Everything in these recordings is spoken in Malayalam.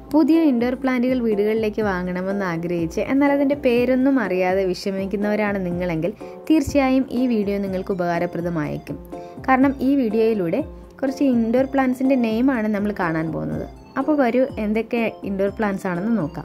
പുതിയ ഇൻഡോർ പ്ലാന്റുകൾ വീടുകളിലേക്ക് വാങ്ങണമെന്ന് ആഗ്രഹിച്ച് എന്നാൽ അതിൻ്റെ പേരൊന്നും അറിയാതെ വിഷമിക്കുന്നവരാണ് നിങ്ങളെങ്കിൽ തീർച്ചയായും ഈ വീഡിയോ നിങ്ങൾക്ക് ഉപകാരപ്രദമായേക്കും കാരണം ഈ വീഡിയോയിലൂടെ കുറച്ച് ഇൻഡോർ പ്ലാന്റ്സിൻ്റെ നെയിമാണ് നമ്മൾ കാണാൻ പോകുന്നത് അപ്പോൾ വരൂ എന്തൊക്കെ ഇൻഡോർ പ്ലാന്റ്സ് ആണെന്ന് നോക്കാം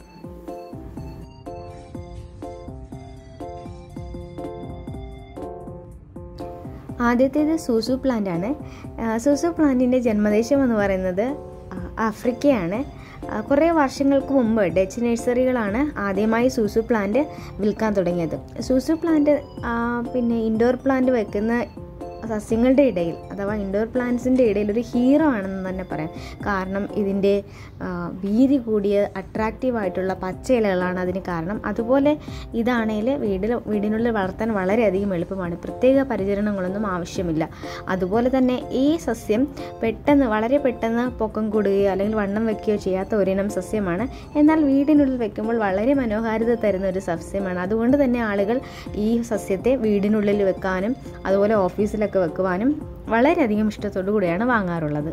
ആദ്യത്തേത് സൂസു പ്ലാന്റ് ആണ് സൂസു പ്ലാന്റിൻ്റെ ജന്മദേശം എന്ന് പറയുന്നത് ആഫ്രിക്കയാണ് കുറേ വർഷങ്ങൾക്ക് മുമ്പ് ഡച്ച് നഴ്സറികളാണ് ആദ്യമായി സൂസു പ്ലാന്റ് വിൽക്കാൻ തുടങ്ങിയത് സൂസു പ്ലാന്റ് പിന്നെ ഇൻഡോർ പ്ലാന്റ് വെക്കുന്ന സസ്യങ്ങളുടെ ഇടയിൽ അഥവാ ഇൻഡോർ പ്ലാന്റ്സിൻ്റെ ഇടയിൽ ഒരു ഹീറോ ആണെന്ന് തന്നെ പറയാം കാരണം ഇതിൻ്റെ വീതി കൂടിയ അട്രാക്റ്റീവ് ആയിട്ടുള്ള പച്ച ഇലകളാണ് അതിന് കാരണം അതുപോലെ ഇതാണെങ്കിൽ വീടിൽ വീടിനുള്ളിൽ വളർത്താൻ വളരെയധികം എളുപ്പമാണ് പ്രത്യേക പരിചരണങ്ങളൊന്നും ആവശ്യമില്ല അതുപോലെ തന്നെ ഈ സസ്യം പെട്ടെന്ന് വളരെ പെട്ടെന്ന് പൊക്കം കൂടുകയോ അല്ലെങ്കിൽ വണ്ണം വെക്കുകയോ ചെയ്യാത്ത ഒരിനം സസ്യമാണ് എന്നാൽ വീടിനുള്ളിൽ വെക്കുമ്പോൾ വളരെ മനോഹാരിത തരുന്ന ഒരു സസ്യമാണ് അതുകൊണ്ട് തന്നെ ആളുകൾ ഈ സസ്യത്തെ വീടിനുള്ളിൽ വെക്കാനും അതുപോലെ ഓഫീസിലൊക്കെ ഒക്കെ വെക്കുവാനും വളരെയധികം ഇഷ്ടത്തോടു കൂടിയാണ് വാങ്ങാറുള്ളത്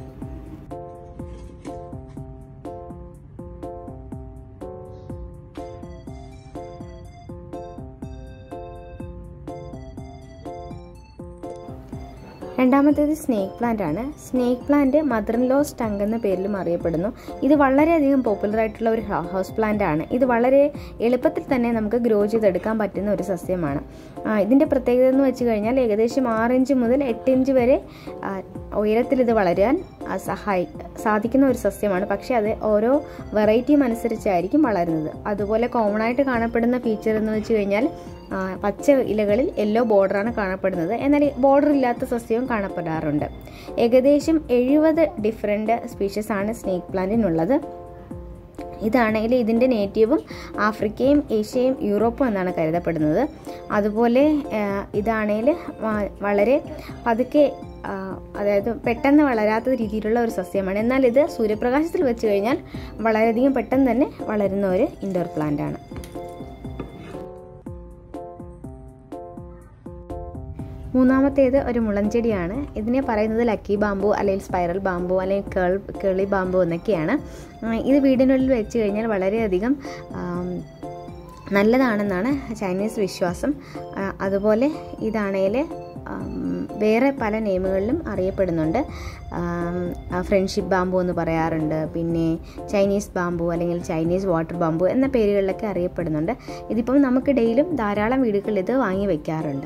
രണ്ടാമത്തേത് സ്നേക്ക് പ്ലാന്റ് ആണ് snake plant mother in law's tongue എന്ന പേരിലും അറിയപ്പെടുന്നു ഇത് വളരെയധികം പോപ്പുലർ ആയിട്ടുള്ള ഒരു ഹൗസ് പ്ലാന്റ് ആണ് ഇത് വളരെ എളുപ്പത്തിൽ തന്നെ നമുക്ക് ഗ്രോ ചെയ്തെടുക്കാൻ പറ്റുന്ന ഒരു സസ്യമാണ് ഇതിൻ്റെ പ്രത്യേകത എന്ന് വെച്ച് കഴിഞ്ഞാൽ ഏകദേശം ആറ് ഇഞ്ച് മുതൽ എട്ട് ഇഞ്ച് വരെ ഉയരത്തിൽ ഇത് വളരാൻ സഹായി സാധിക്കുന്ന ഒരു സസ്യമാണ് പക്ഷേ അത് ഓരോ വെറൈറ്റിയും അനുസരിച്ചായിരിക്കും വളരുന്നത് അതുപോലെ കോമൺ ആയിട്ട് കാണപ്പെടുന്ന ഫീച്ചർ എന്ന് വെച്ച് കഴിഞ്ഞാൽ പച്ച ഇലകളിൽ യെല്ലോ ബോർഡറാണ് കാണപ്പെടുന്നത് എന്നാൽ ബോർഡർ ഇല്ലാത്ത സസ്യവും കാണപ്പെടാറുണ്ട് ഏകദേശം എഴുപത് ഡിഫറെൻറ്റ് സ്പീഷീസ് ആണ് സ്നേക്ക് പ്ലാന്റിനുള്ളത് ഇതാണെങ്കിൽ ഇതിൻ്റെ നേറ്റീവും ആഫ്രിക്കയും ഏഷ്യയും യൂറോപ്പും എന്നാണ് കരുതപ്പെടുന്നത് അതുപോലെ ഇതാണെങ്കിൽ വളരെ പതുക്കെ അതായത് പെട്ടെന്ന് വളരാത്ത രീതിയിലുള്ള ഒരു സസ്യമാണ് എന്നാൽ ഇത് സൂര്യപ്രകാശത്തിൽ വെച്ച് കഴിഞ്ഞാൽ വളരെയധികം പെട്ടെന്ന് തന്നെ വളരുന്ന ഒരു ഇൻഡോർ പ്ലാന്റ് ആണ് മൂന്നാമത്തേത് ഒരു മുളഞ്ചെടിയാണ് ഇതിനെ പറയുന്നത് ലക്കി ബാമ്പു അല്ലെങ്കിൽ സ്പൈറൽ ബാമ്പു അല്ലെങ്കിൽ കേൾ കേളി ബാമ്പു എന്നൊക്കെയാണ് ഇത് വീടിനുള്ളിൽ വെച്ച് കഴിഞ്ഞാൽ വളരെയധികം നല്ലതാണെന്നാണ് ചൈനീസ് വിശ്വാസം അതുപോലെ ഇതാണേൽ വേറെ പല നെയിമുകളിലും അറിയപ്പെടുന്നുണ്ട് ഫ്രണ്ട്ഷിപ്പ് ബാമ്പു എന്ന് പറയാറുണ്ട് പിന്നെ ചൈനീസ് ബാമ്പു അല്ലെങ്കിൽ ചൈനീസ് വാട്ടർ ബാമ്പു എന്ന പേരുകളിലൊക്കെ അറിയപ്പെടുന്നുണ്ട് ഇതിപ്പം നമുക്കിടയിലും ധാരാളം വീടുകളിൽ ഇത് വാങ്ങി വയ്ക്കാറുണ്ട്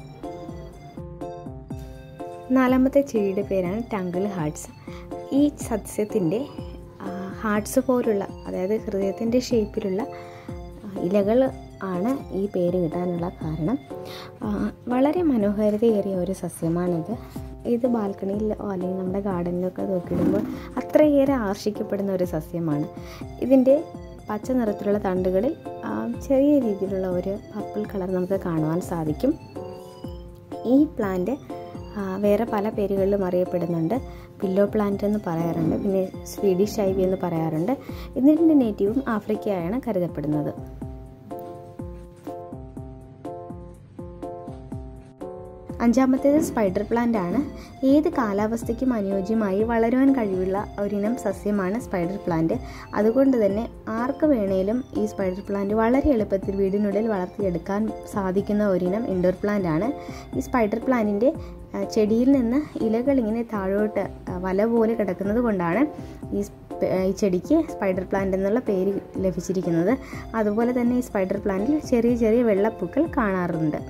നാലാമത്തെ ചെടിയുടെ പേരാണ് ടങ്കിൾ ഹാർട്സ് ഈ സസ്യത്തിൻ്റെ ഹാർട്സ് പോലുള്ള അതായത് ഹൃദയത്തിൻ്റെ ഷേപ്പിലുള്ള ഇലകൾ ആണ് ഈ പേര് കിട്ടാനുള്ള കാരണം വളരെ മനോഹാരിതയേറിയ ഒരു സസ്യമാണിത് ഇത് ബാൽക്കണിയിൽ അല്ലെങ്കിൽ നമ്മുടെ ഗാർഡനിലൊക്കെ നോക്കിയിടുമ്പോൾ അത്രയേറെ ആകർഷിക്കപ്പെടുന്ന ഒരു സസ്യമാണ് ഇതിൻ്റെ പച്ച നിറത്തിലുള്ള തണ്ടുകളിൽ ചെറിയ രീതിയിലുള്ള ഒരു പർപ്പിൾ കളർ നമുക്ക് കാണുവാൻ സാധിക്കും ഈ പ്ലാന്റ് വേറെ പല പേരുകളിലും അറിയപ്പെടുന്നുണ്ട് പില്ലോ പ്ലാന്റ് എന്ന് പറയാറുണ്ട് പിന്നെ സ്വീഡിഷ് ഐവി എന്ന് പറയാറുണ്ട് ഇതിൻ്റെ നേറ്റീവും ആഫ്രിക്കയാണ് കരുതപ്പെടുന്നത് അഞ്ചാമത്തേത് സ്പൈഡർ പ്ലാന്റ് ആണ് ഏത് കാലാവസ്ഥയ്ക്കും അനുയോജ്യമായി വളരുവാൻ കഴിവുള്ള ഒരിനം സസ്യമാണ് സ്പൈഡർ പ്ലാന്റ് അതുകൊണ്ട് തന്നെ ആർക്ക് വേണേലും ഈ സ്പൈഡർ പ്ലാന്റ് വളരെ എളുപ്പത്തിൽ വീടിനുള്ളിൽ വളർത്തിയെടുക്കാൻ സാധിക്കുന്ന ഒരിനം ഇൻഡോർ പ്ലാന്റ് ആണ് ഈ സ്പൈഡർ പ്ലാന്റിൻ്റെ ചെടിയിൽ നിന്ന് ഇലകൾ ഇങ്ങനെ താഴോട്ട് വല പോലെ കിടക്കുന്നത് കൊണ്ടാണ് ഈ ഈ ചെടിക്ക് സ്പൈഡർ പ്ലാന്റ് എന്നുള്ള പേര് ലഭിച്ചിരിക്കുന്നത് അതുപോലെ തന്നെ ഈ സ്പൈഡർ പ്ലാന്റിൽ ചെറിയ ചെറിയ വെള്ളപ്പൂക്കൾ കാണാറുണ്ട്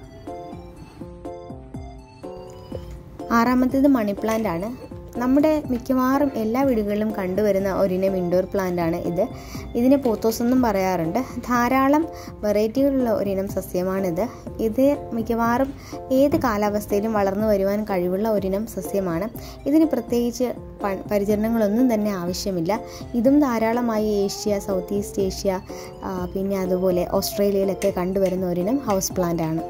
ആറാമത്തേത് മണി പ്ലാന്റ് ആണ് നമ്മുടെ മിക്കവാറും എല്ലാ വീടുകളിലും കണ്ടുവരുന്ന ഒരിനം ഇൻഡോർ പ്ലാന്റ് ആണ് ഇത് ഇതിനെ പോത്തോസ് എന്നും പറയാറുണ്ട് ധാരാളം വെറൈറ്റികളുള്ള ഒരിനം സസ്യമാണിത് ഇത് മിക്കവാറും ഏത് കാലാവസ്ഥയിലും വളർന്നു വരുവാൻ കഴിവുള്ള ഒരിനം സസ്യമാണ് ഇതിന് പ്രത്യേകിച്ച് പരിചരണങ്ങളൊന്നും തന്നെ ആവശ്യമില്ല ഇതും ധാരാളമായി ഏഷ്യ സൗത്ത് ഈസ്റ്റ് ഏഷ്യ പിന്നെ അതുപോലെ ഓസ്ട്രേലിയയിലൊക്കെ കണ്ടുവരുന്ന ഒരിനം ഹൗസ് പ്ലാന്റ് ആണ്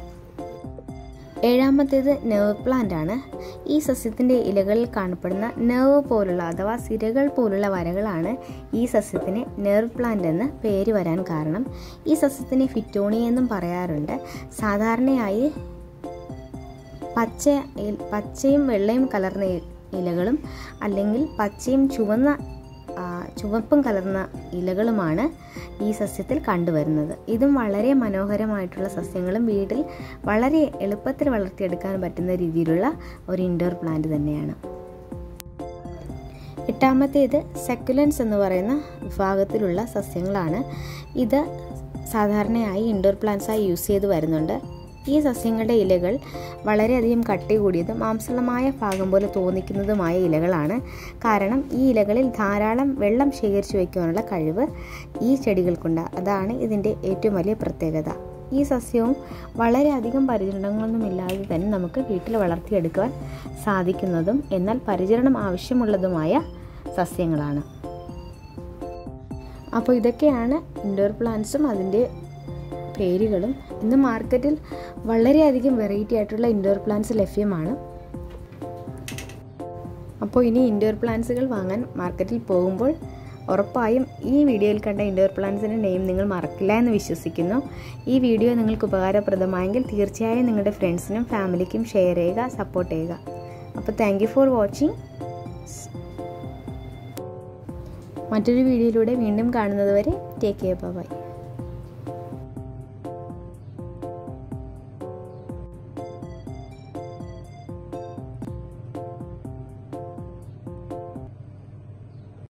ഏഴാമത്തേത് നെർവ് പ്ലാന്റ് ആണ് ഈ സസ്യത്തിൻ്റെ ഇലകളിൽ കാണപ്പെടുന്ന നെർവ് പോലുള്ള അഥവാ സിരകൾ പോലുള്ള വരകളാണ് ഈ സസ്യത്തിന് നെർവ് പ്ലാന്റ് എന്ന് പേര് വരാൻ കാരണം ഈ സസ്യത്തിനെ ഫിറ്റോണി എന്നും പറയാറുണ്ട് സാധാരണയായി പച്ച പച്ചയും വെള്ളയും കലർന്ന ഇലകളും അല്ലെങ്കിൽ പച്ചയും ചുവന്ന ചുവപ്പും കലർന്ന ഇലകളുമാണ് ഈ സസ്യത്തിൽ കണ്ടുവരുന്നത് ഇതും വളരെ മനോഹരമായിട്ടുള്ള സസ്യങ്ങളും വീട്ടിൽ വളരെ എളുപ്പത്തിൽ വളർത്തിയെടുക്കാൻ പറ്റുന്ന രീതിയിലുള്ള ഒരു ഇൻഡോർ പ്ലാന്റ് തന്നെയാണ് എട്ടാമത്തേത് സെക്കുലൻസ് എന്ന് പറയുന്ന വിഭാഗത്തിലുള്ള സസ്യങ്ങളാണ് ഇത് സാധാരണയായി ഇൻഡോർ പ്ലാന്റ്സായി യൂസ് ചെയ്ത് വരുന്നുണ്ട് ഈ സസ്യങ്ങളുടെ ഇലകൾ വളരെയധികം കട്ടി കൂടിയതും മാംസളമായ ഭാഗം പോലെ തോന്നിക്കുന്നതുമായ ഇലകളാണ് കാരണം ഈ ഇലകളിൽ ധാരാളം വെള്ളം ശേഖരിച്ചു വയ്ക്കുവാനുള്ള കഴിവ് ഈ ചെടികൾക്കുണ്ട് അതാണ് ഇതിൻ്റെ ഏറ്റവും വലിയ പ്രത്യേകത ഈ സസ്യവും വളരെയധികം പരിചരണങ്ങളൊന്നുമില്ലാതെ തന്നെ നമുക്ക് വീട്ടിൽ വളർത്തിയെടുക്കുവാൻ സാധിക്കുന്നതും എന്നാൽ പരിചരണം ആവശ്യമുള്ളതുമായ സസ്യങ്ങളാണ് അപ്പോൾ ഇതൊക്കെയാണ് ഇൻഡോർ പ്ലാന്റ്സും അതിൻ്റെ പേരുകളും ഇന്ന് മാർക്കറ്റിൽ വളരെയധികം വെറൈറ്റി ആയിട്ടുള്ള ഇൻഡോർ പ്ലാന്റ്സ് ലഭ്യമാണ് അപ്പോൾ ഇനി ഇൻഡോർ പ്ലാന്റ്സുകൾ വാങ്ങാൻ മാർക്കറ്റിൽ പോകുമ്പോൾ ഉറപ്പായും ഈ വീഡിയോയിൽ കണ്ട ഇൻഡോർ പ്ലാന്റ്സിൻ്റെ നെയിം നിങ്ങൾ മറക്കില്ല എന്ന് വിശ്വസിക്കുന്നു ഈ വീഡിയോ നിങ്ങൾക്ക് ഉപകാരപ്രദമായെങ്കിൽ തീർച്ചയായും നിങ്ങളുടെ ഫ്രണ്ട്സിനും ഫാമിലിക്കും ഷെയർ ചെയ്യുക സപ്പോർട്ട് ചെയ്യുക അപ്പോൾ താങ്ക് യു ഫോർ വാച്ചിങ് മറ്റൊരു വീഡിയോയിലൂടെ വീണ്ടും കാണുന്നത് വരെ ടേക്ക് കെയർ ബൈ